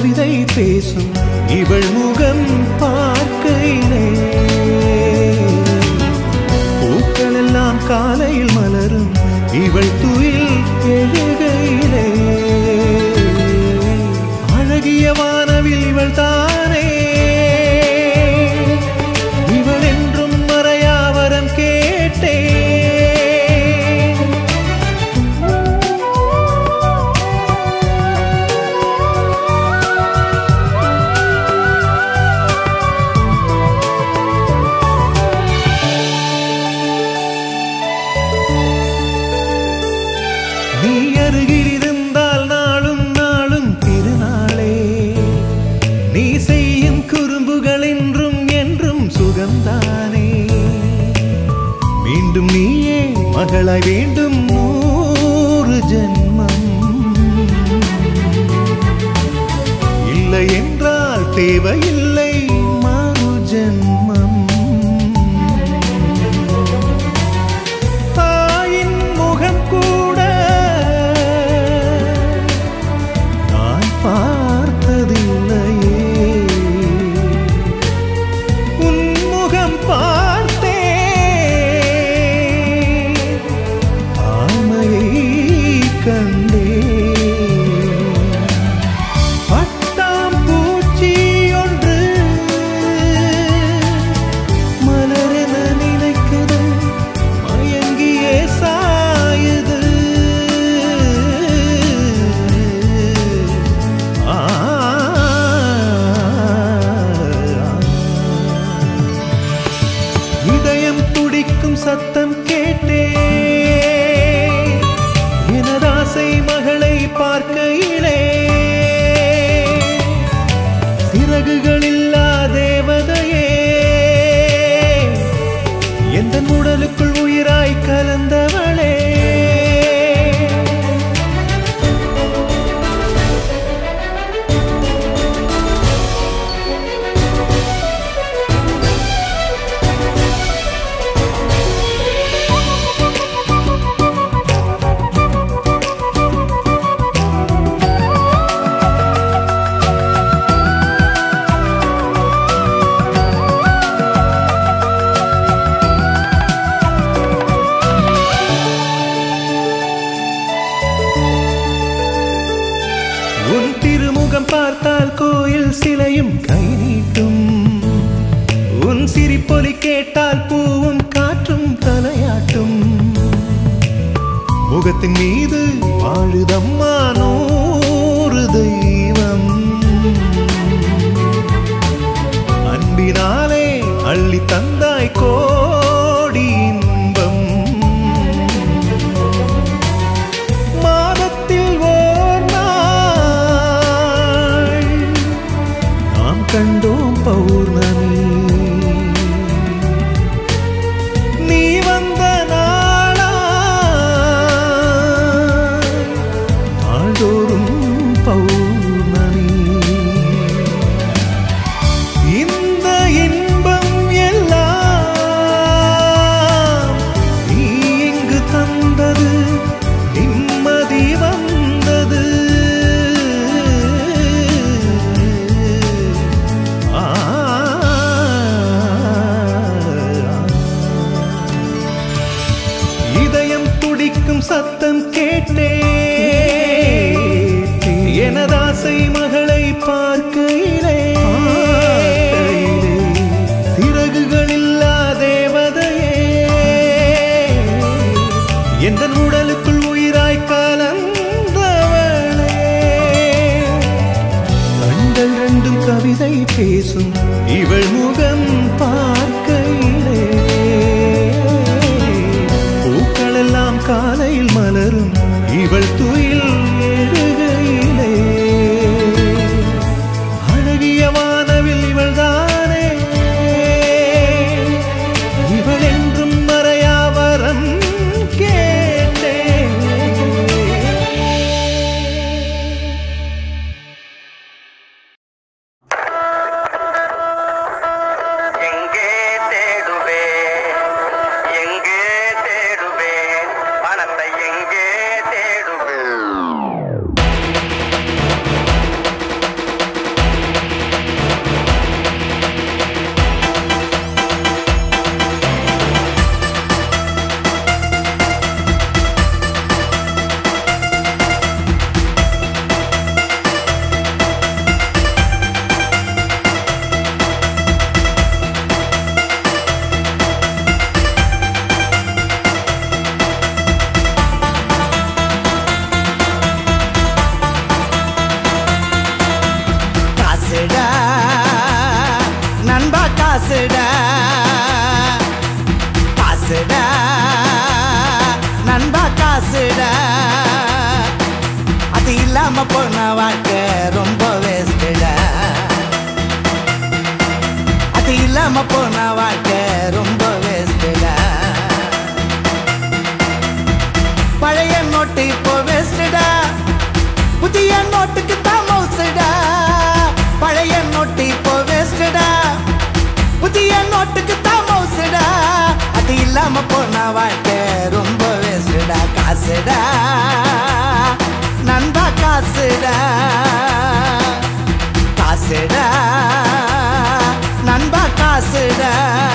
கவிதை பேசும் இவள் முகம் பார்க்கையிலே பூக்கள் எல்லாம் காலையில் மலரும் இவள் துயில் எழுகையிலே அழகிய வானவில் இவள் தானே இவள் என்றும் மறையாவரம் கேட்டேன் நீ அருகில் இருந்தால் நாளும் நாளும் திருநாளே நீ செய்யும் குறும்புகள் என்றும் என்றும் சுகம்தானே மீண்டும் நீயே மகளாய் வேண்டும் நூறு ஜென்மம் இல்லை என்றால் தேவையில்லை மறு ஜென்மம் தாயின் முகம் கூட நான் பார்த்ததில்லையே உன் முகம் பார்த்தே ஆமையை கண்டே பட்டாம் பூச்சி ஒன்று மலரென நினைக்குது மயங்கியே சாயுது ஆ இதயம் துடிக்கும் சத்தம் கேட்டே எனதாசை மகளை பார்க்கையிலே சிறகுகளில்லா தேவதையே எந்த உடலுக்குள் உயிராய் கலந்தவளே உன் திருமுகம் பார்த்தால் கோயில் சிலையும் கை நீட்டும் உன் சிரிப்பொலி கேட்டால் பூவும் காற்றும் தலையாட்டும் முகத்தின் மீது வாழுதம்மா நூறு தெய்வம் அன்பினாலே அள்ளி தந்தாய் கோடி இன்பம் மாதத்தில் ஓர் நாள் நாம் கண்டோம் பௌர்ணமி நீ வந்த நாளா நாள்தோறும் பௌர்ணமி இந்த இன்பம் எல்லாம் நீ இங்கு தந்தது நிம்மதி வந்தது ஆ இதயம் துடிக்கும் சத்தம் கேட்டே எனதாசை மகளை பார்க்கையிலே சிறகுகளில்லா தேவதையே எந்த உடலுக்குள் உயிராய் கலந்தவளே கண்கள் ரெண்டும் கவிதை பேசும் இவள் முகம் பார்க்கையிலே பூக்கள் எல்லாம் காலையில் மலரும் இவள் துயில் எழுகையிலே அழகிய வானவில் இவள் தானே இவள் என்றும் மறையாவரம் கேட்டேன் காசுடா நண்பா காசுடா அது இல்லாம போன வாழ்க்கை ரொம்ப வேஸ்டடா அது இல்லாம போன வாழ்க்கை ரொம்ப வேஸ்டடா பழைய நோட்டு இப்போ வேஸ்டடா புதிய நோட்டுக்கு தான் மவுசுடா பழைய நோட்டு இப்போ வேஸ்டடா புதிய நோட்டுக்கு தான் மவுசுடா அது இல்லாம போன வாழ்க்கை ரொம்ப வேஸ்டடா காசுடா நண்பா காசுடா காசுடா நண்பா காசுடா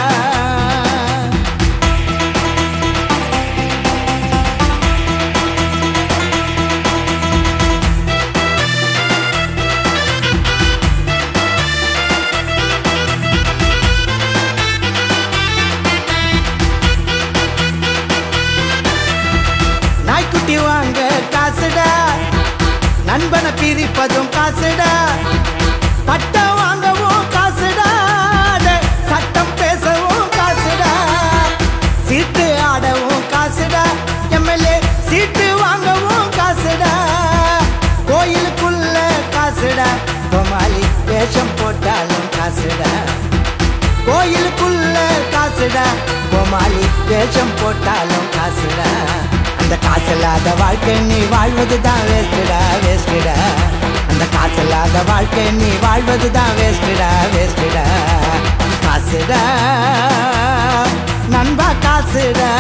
நாய்க்குட்டி வாங்க காசுடா நண்பனை பிரிப்பதும் காசுடா பட்டம் வாங்கவும் காசுடா டேய், சட்டம் பேசவும் காசுடா சீட்டு ஆடவும் காசுடா எம்எல்ஏ சீட்டு வாங்கவும் காசுடா கோயிலுக்குள்ள காசுடா கோமாளி வேஷம் போட்டாலும் காசுடா கோயிலுக்குள்ள காசுடா கோமாளி வேஷம் போட்டாலும் காசுடா அந்த காசில்லாத வாழ்க்கை நீ வாழ்வது தான் வேஸ்டடா வேஸ்டடா அந்த காசில்லாத வாழ்க்கை நீ வாழ்வது தான் வேஸ்டடா வேஸ்டடா காசுடா நண்பா காசுடா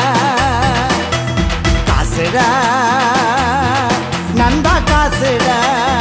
காசுடா நண்பா காசுடா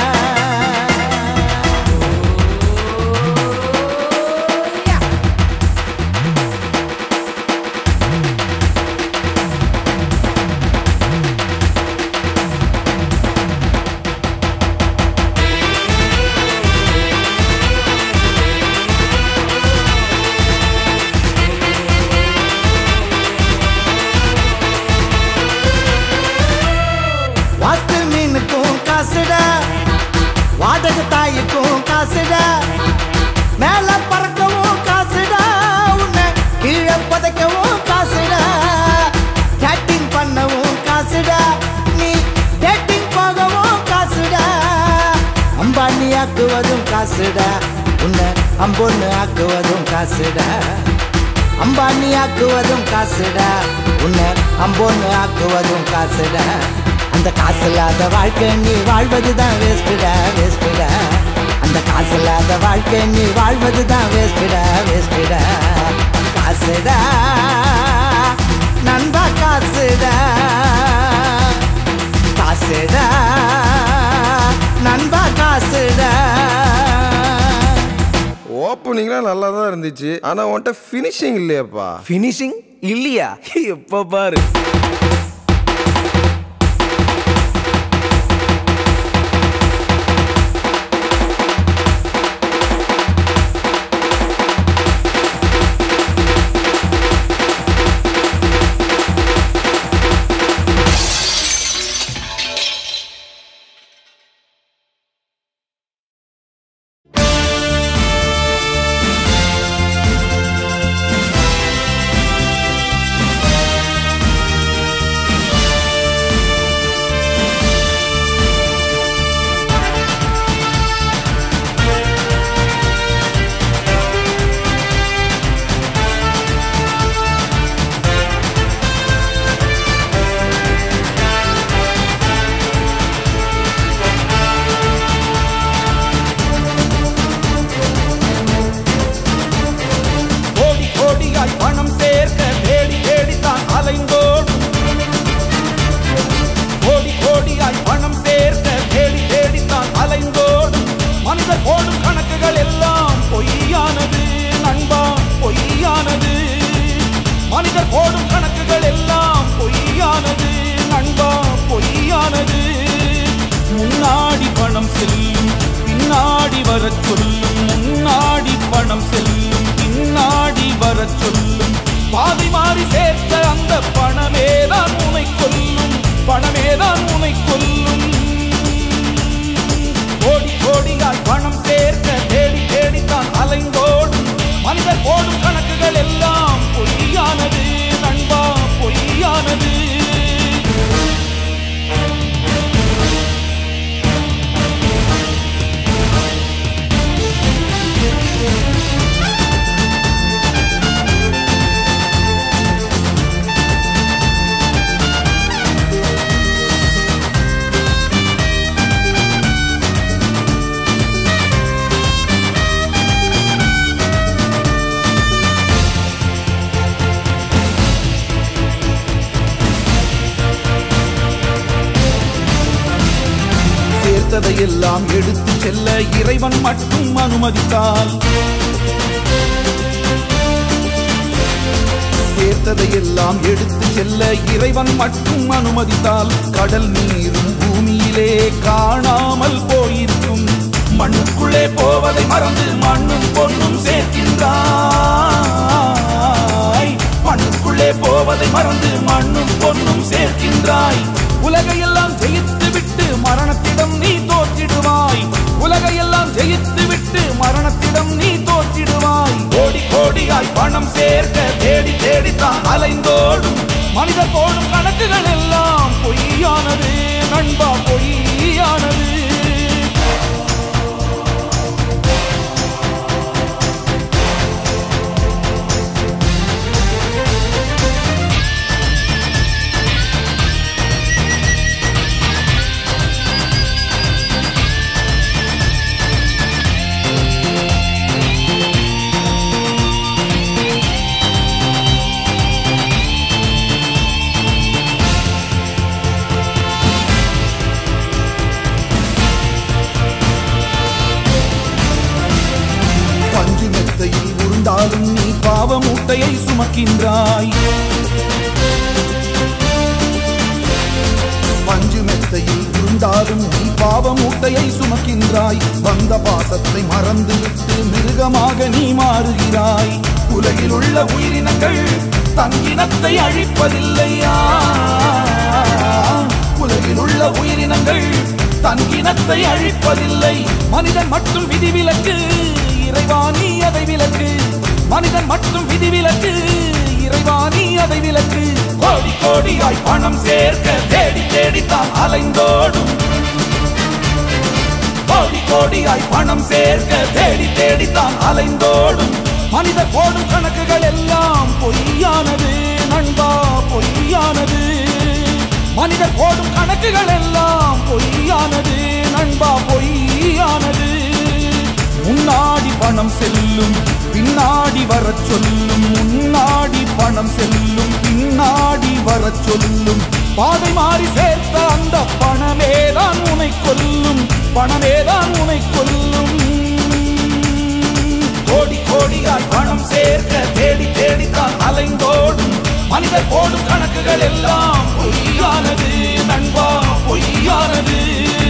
வாத்து மீனுக்கும் காசுடா வாடகை தாய்க்கும் காசுடா மேல பறக்கவும் காசுடா உன்னை கீழே புதைக்கவும் காசுடா சேட்டிங் பண்ணவும் காசுடா நீ டேட்டிங் போகவும் காசுடா அம்பானி ஆக்குவதும் காசுடா உன்னை அம்பொன்னு ஆக்குவதும் காசுடா அம்பானி ஆக்குவதும் காசுடா உன்னை அம்போன்னு ஆக்குவதும் காசுடா அந்த காசு இல்லாத வாழ்க்கை நீ வாழ்வது தான் வேஸ்டுடா வேஸ்டுடா அந்த காசு இல்லாத வாழ்க்கை நீ வாழ்வது தான் வேஸ்டுடா வேஸ்டுடா காசுடா நண்பா காசுடா காசுடா நண்பா காசுடா ஓப்பனிங்லாம் நல்லா தான் இருந்துச்சு ஆனா உன்கிட்ட ஃபினிஷிங் இல்லையாப்பா ஃபினிஷிங் இல்லையா எப்ப பாரு கோடி கோடியாய் பணம் சேர்க்க தேடி தேடித்தான் அலைந்தோடும் கோடி கோடியாய் பணம் சேர்க்க தேடி தேடித்தான் அலைந்தோடும் மனிதர் போடும் கணக்குகள் எல்லாம் பொய்யானது நண்பா பொய்யானது மனிதர் போடும் கணக்குகள் எல்லாம் பொய்யானது நண்பா பொய்யானது முன்னாடி பணம் செல்லும் பின்னாடி வரச் சொல்லும் முன்னாடி பணம் செல்லும் பின்னாடி வரச் சொல்லும் பாதி மாறி சேர்த்த அந்த பணமே தான் உனை கொல்லும் பணமே தான் உனை கொல்லும் கோடி கோடியாய் பணம் சேர்க்க தேடி தேடித்தான் அலைந்தோடும் மனிதர் போடும் கணக்குகள் எல்லாம் பொய்யானது நண்பா சேர்த்ததையெல்லாம் எடுத்து செல்ல இறைவன் மட்டும் அனுமதித்தால் சேர்த்ததையெல்லாம் எடுத்து செல்ல இறைவன் மட்டும் அனுமதித்தால் கடல் நீரும் பூமியிலே காணாமல் போயிருக்கும் மண்ணுக்குள்ளே போவதை மறந்து மண்ணும் பொண்ணும் சேர்க்கின்றாய் மண்ணுக்குள்ளே போவதை மறந்து மண்ணும் பொண்ணும் சேர்க்கின்றாய் உலகையெல்லாம் ஜெயித்து விட்டு மரணத்திடம் நீ தோற்றிடுவாய் உலகையெல்லாம் ஜெயித்து விட்டு மரணத்திடம் நீ தோற்றிடுவாய் கோடி கோடியாய் பணம் சேர்க்க தேடி தேடித்தான் அலைந்தோடும் மனிதர் போடும் கணக்குகள் எல்லாம் பொய்யானது நண்பா பொய்யானது பஞ்சு மெத்தையில் உருண்டாலும் நீ பாவ மூட்டையை சுமக்கின்றாய் பஞ்சு மெத்தையில் உருண்டாலும் நீ பாவ மூட்டையை சுமக்கின்றாய் வந்த பாசத்தை மறந்துவிட்டு மிருகமாக நீ மாறுகிறாய் உலகில் உள்ள உயிரினங்கள் தன் இனத்தை அழிப்பதில்லையா உலகில் உள்ள உயிரினங்கள் தன் இனத்தை அழிப்பதில்லை மனிதன் மட்டும் விதிவிலக்கு இறைவாணி அதை விலக்கு மனிதன் மட்டும் விதிவிலக்கு இறைவாணி அதை விலக்கு கோடி கோடியாய் பணம் சேர்க்க தேடி தேடித்தான் அலைந்தோடும் கோடி கோடியாய் பணம் சேர்க்க தேடி தேடித்தான் அலைந்தோடும் மனிதர் போடும் கணக்குகள் எல்லாம் பொய்யானது நண்பா பொய்யானது மனிதர் போடும் கணக்குகள் எல்லாம் பொய்யானது நண்பா பொய்யானது முன்னாடி பணம் செல்லும் பின்னாடி வரச் சொல்லும் முன்னாடி பணம் செல்லும் பின்னாடி வரச் சொல்லும் பாதை மாறி சேர்த்த அந்த பணமேதான் உனை கொல்லும் பணமேதான் உனை கொல்லும் கோடி கோடியாய் பணம் சேர்க்க தேடி தேடித்தான் அலைந்தோடும் மனிதர் போடும் கணக்குகள் எல்லாம் பொய்யானது நண்பா பொய்யானது